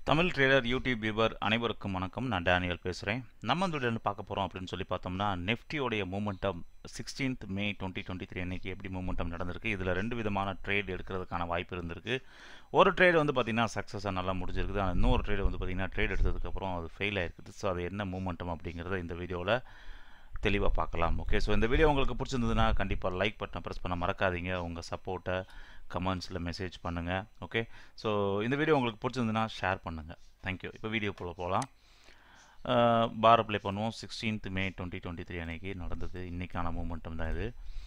Tamil trader YouTube viewer அனைவருக்கும் வணக்கம் நான் டேனியல் பேசுகிறேன் நம்ம இந்த வீடியோவில் பார்க்க போகிறோம் அப்படின்னு சொல்லி பார்த்தோம்னா நெஃப்டியோடைய momentum sixteenth May twenty twenty three அன்றைக்கி எப்படி மூமெண்டம் நடந்திருக்கு இதில் ரெண்டு விதமான ட்ரேட் எடுக்கிறதுக்கான வாய்ப்பு இருந்திருக்கு ஒரு ட்ரேட் வந்து பார்த்திங்கன்னா சக்ஸஸாக நல்லா முடிஞ்சிருக்குது ஆனால் இன்னொரு ட்ரேட் வந்து பார்த்திங்கன்னா ட்ரேட் எடுத்ததுக்கப்புறம் அது ஃபெயில் ஆயிருக்குது ஸோ அது என்ன மூமெண்டம் அப்படிங்கிறத இந்த வீடியோவில் தெளிவாக பார்க்கலாம் ஓகே ஸோ இந்த வீடியோ உங்களுக்கு பிடிச்சிருந்ததுன்னா கண்டிப்பாக லைக் பட்டனை ப்ரெஸ் பண்ண மறக்காதீங்க உங்கள் சப்போர்ட்டை கமெண்ட்ஸில் மெசேஜ் பண்ணுங்கள் ஓகே ஸோ இந்த வீடியோ உங்களுக்கு பிடிச்சிருந்ததுன்னா ஷேர் பண்ணுங்கள் தேங்க்யூ இப்போ வீடியோ போல போகலாம் பார் அப்ளை பண்ணுவோம் sixteenth May twenty twenty three அன்னைக்கு நடந்தது இன்றைக்கான மூமெண்டம் தான் இது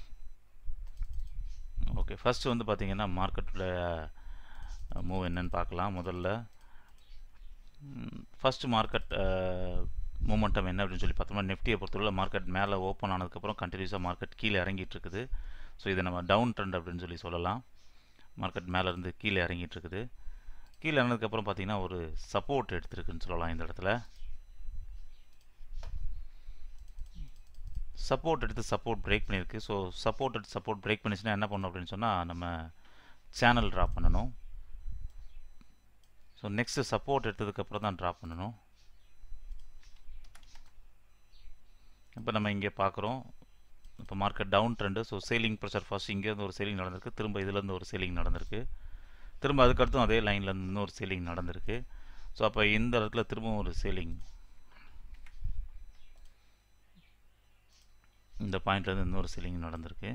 ஓகே ஃபஸ்ட்டு வந்து பார்த்திங்கன்னா மார்க்கெட்டோட மூவ் என்னன்னு பார்க்கலாம் முதல்ல ஃபஸ்ட்டு மார்க்கெட் மூமெண்டம் என்ன அப்படின்னு சொல்லி பார்த்தோம்னா நிஃப்டியை பொறுத்தவரை மார்க்கெட் மேலே ஓப்பன் ஆனதுக்கப்புறம் கண்டினியூஸாக மார்க்கெட் கீழே இறங்கிட்டு இருக்குது ஸோ இதை நம்ம டவுன் ட்ரெண்ட் அப்படின்னு சொல்லி சொல்லலாம் மார்க்கெட் மேலேருந்து கீழே இறங்கிட்டு இருக்குது கீழே இறங்கினதுக்கப்புறம் பார்த்தீங்கன்னா ஒரு சப்போர்ட் எடுத்திருக்குன்னு சொல்லலாம் இந்த இடத்துல சப்போர்ட் எடுத்து சப்போர்ட் பிரேக் பண்ணியிருக்கு ஸோ சப்போர்ட் எடுத்து சப்போர்ட் பிரேக் பண்ணிச்சுன்னா என்ன பண்ணணும் அப்படின்னு சொன்னால் நம்ம சேனல் ட்ராப் பண்ணணும் ஸோ நெக்ஸ்ட்டு சப்போர்ட் எடுத்ததுக்கப்புறம் தான் ட்ராப் பண்ணணும் இப்போ நம்ம இங்கே பார்க்குறோம் இப்போ market down trend so selling pressure first இங்கேருந்து ஒரு சேலிங் நடந்திருக்கு திரும்ப இதுலேருந்து ஒரு சேலிங் நடந்திருக்கு திரும்ப அதுக்கடுத்தும் அதே லைன்லேருந்து இன்னொரு சேலிங் நடந்திருக்கு ஸோ அப்போ இந்த இடத்துல திரும்பவும் ஒரு சேலிங் இந்த பாயிண்ட்லேருந்து இன்னொரு சேலிங் நடந்திருக்கு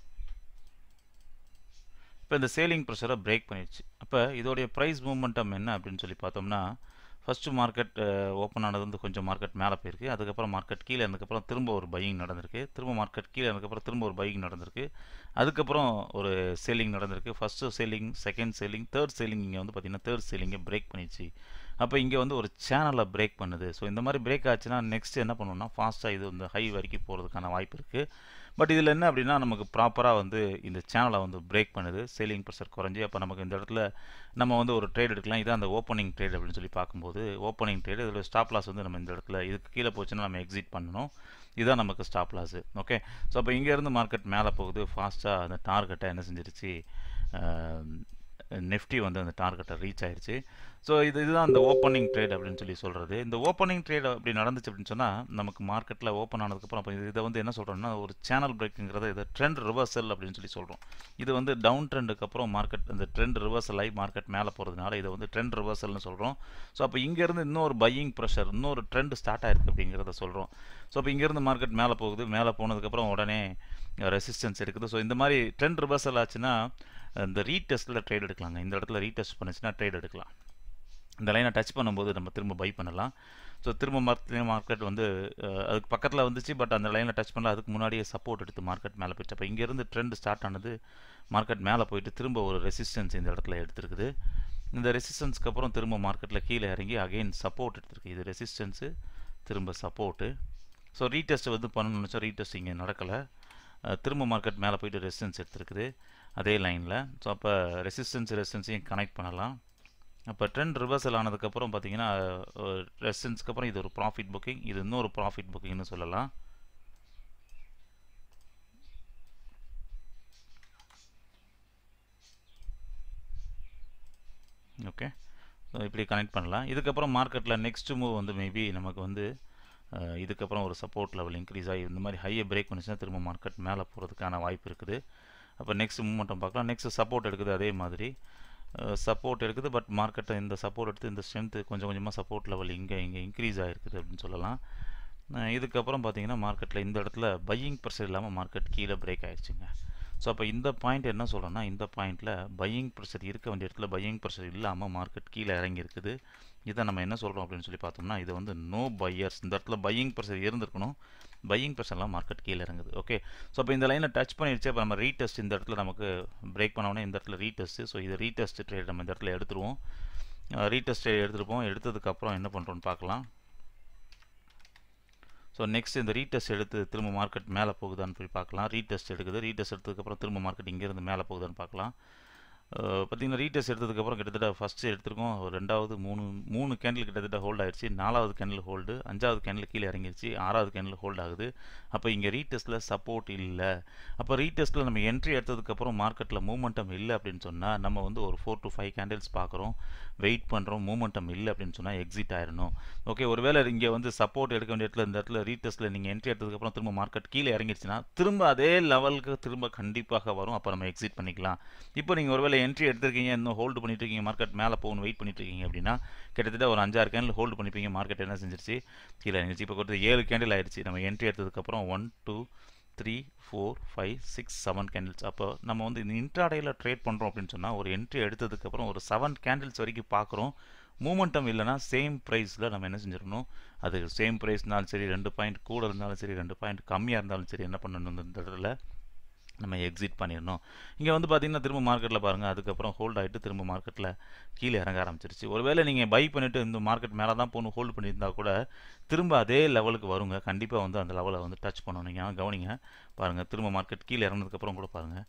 இப்போ இந்த சேலிங் ப்ரெஷரை பிரேக் பண்ணிடுச்சு அப்போ இதோடைய ப்ரைஸ் மூமெண்டம் என்ன அப்படின்னு சொல்லி பார்த்தோம்னா ஃபஸ்ட்டு மார்க்கெட் ஓப்பன் ஆனது வந்து கொஞ்சம் மார்க்கெட் மேலே போயிருக்கு அதுக்கப்புறம் மார்க்கெட் கீழே இருந்ததுக்கப்புறம் திரும்ப ஒரு பையிங் நடந்திருக்கு திரும்ப மார்க்கெட் கீழே இருந்ததுக்கப்புறம் திரும்ப ஒரு பையிங் நடந்திருக்கு அதுக்கப்புறம் ஒரு சேலிங் நடந்திருக்கு first selling second selling third selling இங்கே வந்து பார்த்திங்கன்னா தேர்ட் சேலிங்கை பிரேக் பண்ணிடுச்சு அப்போ இங்கே வந்து ஒரு சேனலை பிரேக் பண்ணுது ஸோ இந்த மாதிரி பிரேக் ஆச்சுன்னா நெக்ஸ்ட் என்ன பண்ணணும்னா ஃபாஸ்ட்டாக இது வந்து ஹை வரைக்கும் போகிறதுக்கான வாய்ப்பு இருக்குது பட் இதில் என்ன அப்படின்னா நமக்கு ப்ராப்பராக வந்து இந்த சேனலை வந்து பிரேக் பண்ணுது சேலிங் ப்ரெஷர் குறைஞ்சி அப்போ நமக்கு இந்த இடத்துல நம்ம வந்து ஒரு ட்ரேட் எடுக்கலாம் இதான் அந்த ஓப்பனிங் ட்ரேட் அப்படின்னு சொல்லி பார்க்கும்போது ஓப்பனிங் ட்ரேட் இதில் ஸ்டாப் லாஸ் வந்து நம்ம இந்த இடத்துல இதுக்கு கீழே போச்சுன்னா நம்ம எக்ஸிட் பண்ணணும் இதுதான் நமக்கு ஸ்டாப் லாஸு ஓகே ஸோ அப்போ இங்கேருந்து மார்க்கெட் மேலே போகுது ஃபாஸ்ட்டாக அந்த டார்கெட்டை என்ன செஞ்சிருச்சு நெஃப்டி வந்து அந்த டார்கெட்டை ரீச் ஆயிடுச்சு ஸோ இது இதுதான் அந்த ஓப்பனிங் ட்ரேட் அப்படின்னு சொல்லி சொல்கிறது இந்த ஓப்பனிங் ட்ரேட் அப்படி நடந்துச்சு அப்படின்னு சொன்னால் நமக்கு மார்க்கெட்டில் ஓப்பன் ஆனதுக்கப்புறம் அப்போ இதை வந்து என்ன சொல்கிறோம்னா ஒரு சேனல் பிரேக்குங்கிறத இதை ட்ரெண்ட் ரிவர்சல் அப்படின்னு சொல்லி சொல்கிறோம் இது வந்து டவுன் ட்ரெண்டுக்கு அப்புறம் மார்க்கெட் அந்த ட்ரெண்ட் ரிவர்சல் ஆகி மார்க்கெட் மேலே போகிறதுனால இதை வந்து ட்ரெண்ட் ரிவர்சல்னு சொல்கிறோம் ஸோ அப்போ இங்கேருந்து இன்னொரு பையிங் ப்ரெஷர் இன்னொரு ட்ரெண்ட் ஸ்டார்ட் ஆயிருக்கு அப்படிங்கிறத சொல்கிறோம் ஸோ அப்போ இங்கேருந்து மார்க்கெட் மேலே போகுது மேலே போனதுக்கப்புறம் உடனே ரெசிஸ்டன்ஸ் இருக்குது ஸோ இந்த மாதிரி ட்ரெண்ட் ரிவர்சல் ஆச்சுன்னா இந்த ரீடெஸ்ட்டில் ட்ரேட் எடுக்கலாங்க இந்த இடத்துல ரீடெஸ்ட் பண்ணுச்சுன்னா ட்ரேட் எடுக்கலாம் இந்த லைனை டச் பண்ணும்போது நம்ம திரும்ப பை பண்ணலாம் ஸோ திரும்ப மார்க்கெட் மார்க்கெட் வந்து அதுக்கு பக்கத்தில் வந்துச்சு பட் அந்த லைனில் டச் பண்ணல அதுக்கு முன்னாடியே சப்போர்ட் எடுத்து மார்க்கெட் மேலே போயிடுச்சு அப்போ இங்கேருந்து ட்ரெண்ட் ஸ்டார்ட் ஆனது மார்க்கெட் மேலே போயிட்டு திரும்ப ஒரு ரெசிஸ்டன்ஸ் இந்த இடத்துல எடுத்துருக்குது இந்த ரெசிஸ்டன்ஸ்க்கு அப்புறம் திரும்ப மார்க்கெட்டில் கீழே இறங்கி அகெயின் சப்போர்ட் எடுத்துருக்கு இது ரெசிஸ்டன்ஸு திரும்ப சப்போர்ட்டு ஸோ ரீடெஸ்ட் வந்து பண்ணணும்னு நினச்சா ரீடெஸ்ட் இங்கே நடக்கலை திரும்ப மார்க்கெட் மேலே போயிட்டு ரெசிஸ்டன்ஸ் எடுத்துருக்குது அதே லைனில் ஸோ அப்போ ரெசிஸ்டன்ஸ் ரெசிஸ்டன்ஸையும் கனெக்ட் பண்ணலாம் அப்போ ட்ரெண்ட் ரிவர்சல் ஆனதுக்கப்புறம் பார்த்தீங்கன்னா ரெசிஸ்டன்ஸ்க்கு அப்புறம் இது ஒரு ப்ராஃபிட் புக்கிங் இது இன்னொரு ப்ராஃபிட் புக்கிங்னு சொல்லலாம் ஓகே ஸோ இப்படி கனெக்ட் பண்ணலாம் இதுக்கப்புறம் மார்க்கெட்டில் நெக்ஸ்ட் மூவ் வந்து மேபி நமக்கு வந்து இதுக்கப்புறம் ஒரு சப்போர்ட் லெவல் இன்க்ரீஸ் ஆகி இந்த மாதிரி ஹையை பிரேக் பண்ணிச்சுன்னா திரும்ப மார்க்கெட் மேலே போகிறதுக்கான வாய்ப்பு இருக்குது அப்போ நெக்ஸ்ட் மூமெண்ட்டும் பார்க்கலாம் நெக்ஸ்ட் சப்போர்ட் எடுக்குது அதே மாதிரி சப்போர்ட் எடுக்குது பட் மார்க்கெட்டை இந்த சப்போர்ட் எடுத்து இந்த ஸ்ட்ரென்த்து கொஞ்சம் கொஞ்சமாக சப்போர்ட் லெவல் இங்கே இங்கே இன்க்ரீஸ் ஆகிருக்குது அப்படின்னு சொல்லலாம் இதுக்கப்புறம் பார்த்தீங்கன்னா மார்க்கெட்டில் இந்த இடத்துல பையிங் ப்ரெஷர் இல்லாமல் மார்க்கெட் கீழே பிரேக் ஆகிடுச்சுங்க ஸோ அப்போ இந்த பாயிண்ட் என்ன சொல்கிறோன்னா இந்த பாயிண்ட்டில் பையிங் ப்ரெஷர் இருக்க வேண்டிய இடத்துல பையிங் ப்ரெஷர் இல்லாமல் மார்க்கெட் கீழே இறங்கி இருக்குது இதை நம்ம என்ன சொல்கிறோம் அப்படின்னு சொல்லி பார்த்தோம்னா இது வந்து நோ பையர்ஸ் இந்த இடத்துல பையிங் ப்ரெஷர் இருந்திருக்கணும் பையிங் ப்ரெஷர்லாம் மார்க்கெட் கீழே இறங்குது ஓகே ஸோ அப்போ இந்த லைனை டச் பண்ணிடுச்சு அப்போ நம்ம ரீடெஸ்ட் இந்த இடத்துல நமக்கு பிரேக் பண்ணோன்னே இந்த இடத்துல ரீடெஸ்ட்டு ஸோ இது ரீடெஸ்ட் ட்ரேட் நம்ம இந்த இடத்துல எடுத்துருவோம் ரீடெஸ்ட் ட்ரேட் எடுத்துருப்போம் எடுத்ததுக்கப்புறம் என்ன பண்ணுறோன்னு பார்க்கலாம் ஸோ நெக்ஸ்ட் இந்த ரீடெஸ்ட் எடுத்து திரும்ப மார்க்கெட் மேலே போகுதான்னு போய் பார்க்கலாம் ரீடெஸ்ட் எடுக்குது ரீடெஸ்ட் எடுத்ததுக்கப்புறம் திரும்ப மார்க்கெட் இங்கேருந்து மேலே போகுதான்னு பார்க்கலாம் பார்த்திங்கன்னா ரீடெஸ்ட் எடுத்ததுக்கப்புறம் கிட்டத்தட்ட ஃபஸ்ட்டு எடுத்திருக்கோம் ரெண்டாவது மூணு மூணு கேண்டில் கிட்டத்தட்ட ஹோல்ட் ஆகிடுச்சு நாலாவது கேண்டில் ஹோல்டு அஞ்சாவது கேண்டில் கீழே இறங்கிடுச்சு ஆறாவது கேண்டில் ஹோல்ட் ஆகுது அப்போ இங்கே ரீடெஸ்ட்டில் சப்போர்ட் இல்லை அப்போ ரீடெஸ்ட்டில் நம்ம என்ட்ரி எடுத்ததுக்கப்புறம் மார்க்கெட்டில் மூமெண்டம் இல்லை அப்படின்னு சொன்னால் நம்ம வந்து ஒரு ஃபோர் டு ஃபைவ் கேண்டில்ஸ் பார்க்குறோம் வெயிட் பண்ணுறோம் மூமெண்டம் இல்லை அப்படின்னு சொன்னால் எக்ஸிட் ஆயிடணும் ஓகே ஒருவேளை இங்கே வந்து சப்போர்ட் எடுக்க வேண்டிய இடத்துல இந்த இடத்துல ரீடெஸ்ட்டில் நீங்கள் என்ட்ரி எடுத்ததுக்கப்புறம் திரும்ப மார்க்கெட் கீழே இறங்கிடுச்சுன்னா திரும்ப அதே லெவலுக்கு திரும்ப கண்டிப்பாக வரும் அப்போ நம்ம எக்ஸிட் பண்ணிக்கலாம் இப்போ நீங்கள் ஒருவேளை என்ட்ரி எடுத்திருக்கீங்க இன்னும் ஹோல்டு பண்ணிட்டு இருக்கீங்க மார்க்கெட் மேலே போகணும் வெயிட் பண்ணிட்டு இருக்கீங்க அப்படின்னா கிட்டத்தட்ட ஒரு அஞ்சாறு கேண்டில் ஹோல்டு பண்ணிப்பீங்க மார்க்கெட் என்ன செஞ்சிருச்சு கீழே இறங்கிச்சு இப்போ கொடுத்து ஏழு கேண்டில் ஆயிடுச்சு நம்ம என்ட்ரி எடுத்ததுக்கப்புறம் one two three four five six seven candles அப்போ நம்ம வந்து இந்த இன்ட்ராடேயில் ட்ரேட் பண்ணுறோம் அப்படின்னு சொன்னால் ஒரு என்ட்ரி எடுத்ததுக்கப்புறம் ஒரு செவன் கேண்டில்ஸ் வரைக்கும் பார்க்குறோம் மூமெண்டம் இல்லைனா சேம் ப்ரைஸில் நம்ம என்ன செஞ்சிடணும் அது சேம் ப்ரைஸ்னாலும் சரி ரெண்டு பாயிண்ட் கூட இருந்தாலும் சரி ரெண்டு பாயிண்ட் கம்மியாக இருந்தாலும் சரி என்ன பண்ணணும் இந்த இடத்துல நம்ம எக்ஸிட் பண்ணிடணும் இங்கே வந்து பார்த்தீங்கன்னா திரும்ப மார்க்கெட்டில் பாருங்கள் அதுக்கப்புறம் ஹோல்ட் ஆகிட்டு திரும்ப மார்க்கெட்டில் கீழே இறங்க ஆரம்பிச்சிருச்சு ஒருவேளை நீங்கள் பை பண்ணிவிட்டு இந்த மார்க்கெட் மேலே தான் போகணும் ஹோல்டு பண்ணியிருந்தா கூட திரும்ப அதே லெவலுக்கு வருங்க கண்டிப்பாக வந்து அந்த லெவலை வந்து டச் பண்ணணும் நீங்கள் கவனிங்க பாருங்கள் திரும்ப மார்க்கெட் கீழே இறங்கினதுக்கப்புறம் கூட பாருங்கள்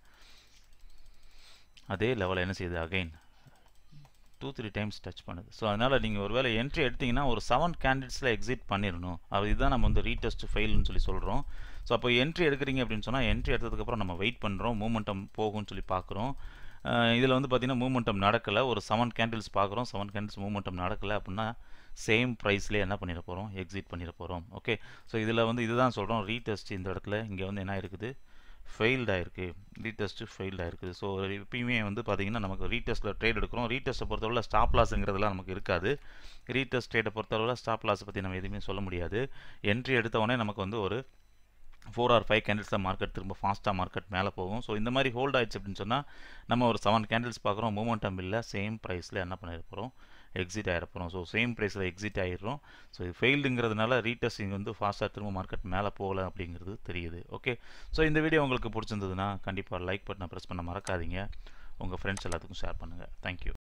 அதே லெவலில் என்ன செய்யுது again two three times touch பண்ணுது ஸோ அதனால் நீங்கள் ஒரு வேளை என்ட்ரி எடுத்திங்கன்னா ஒரு செவன் கேண்டிட்ஸில் எக்ஸிட் பண்ணிடணும் அது இதுதான் நம்ம வந்து ரீடெஸ்ட் ஃபெயில்னு சொல்லி சொல்கிறோம் ஸோ அப்போ என்ட்ரி எடுக்கிறீங்க அப்படின்னு சொன்னால் என்ட்ரி எடுத்ததுக்கப்புறம் நம்ம வெயிட் பண்ணுறோம் மூமெண்டம் போகும்னு சொல்லி பார்க்குறோம் இதில் வந்து பார்த்திங்கன்னா மூமெண்டம் நடக்கலை ஒரு செவன் கேண்டில்ஸ் பார்க்குறோம் செவன் கேண்டில்ஸ் மூமெண்டம் நடக்கலை அப்படின்னா சேம் ப்ரைஸ்லேயே என்ன பண்ணிட போகிறோம் எக்ஸிட் பண்ணிட போகிறோம் ஓகே ஸோ இதில் வந்து இதுதான் சொல்கிறோம் ரீடெஸ்ட் இந்த இடத்துல இங்கே வந்து என்ன இருக்குது ஃபெயில்ட் ஆயிருக்கு ரீடெஸ்ட்டு ஃபெயில்ட் ஆயிருக்குது ஸோ எப்பயுமே வந்து பார்த்தீங்கன்னா நமக்கு ரீடெஸ்ட்டில் ட்ரேட் எடுக்கிறோம் ரீடெஸ்ட்டை பொறுத்தவரை ஸ்டாப் லாஸுங்கிறதுலாம் நமக்கு இருக்காது ரீடெஸ்ட் ட்ரேட்டை பொறுத்தவரை ஸ்டாப் லாஸை பற்றி நம்ம எதுவுமே சொல்ல முடியாது என்ட்ரி எடுத்த உடனே நமக்கு வந்து ஒரு ஃபோர் ஆர் ஃபைவ் கேண்டில்ஸில் மார்க்கெட் திரும்ப ஃபாஸ்ட்டாக மார்க்கெட் மேலே போகும் ஸோ இந்த மாதிரி ஹோல்ட் ஆயிடுச்சு அப்படின்னு சொன்னால் நம்ம ஒரு செவன் கேண்டில்ஸ் பார்க்குறோம் மூமெண்டம் இல்லை சேம் ப்ரைஸில் என்ன பண்ணிட போகிறோம் எக்ஸிட் ஆகிருப்போம் ஸோ சேம் ப்ரைஸில் எக்ஸிட் ஆகிடுறோம் ஸோ இது ஃபெயில்டுங்கிறதுனால ரீடெஸ்டிங் வந்து ஃபாஸ்ட்டாக திரும்ப மார்க்கெட் மேலே போகல அப்படிங்கிறது தெரியுது ஓகே ஸோ இந்த வீடியோ உங்களுக்கு பிடிச்சிருந்ததுன்னா கண்டிப்பாக லைக் பட்டனை ப்ரெஸ் பண்ண மறக்காதீங்க உங்கள் ஃப்ரெண்ட்ஸ் எல்லாத்துக்கும் ஷேர் பண்ணுங்கள் தேங்க்யூ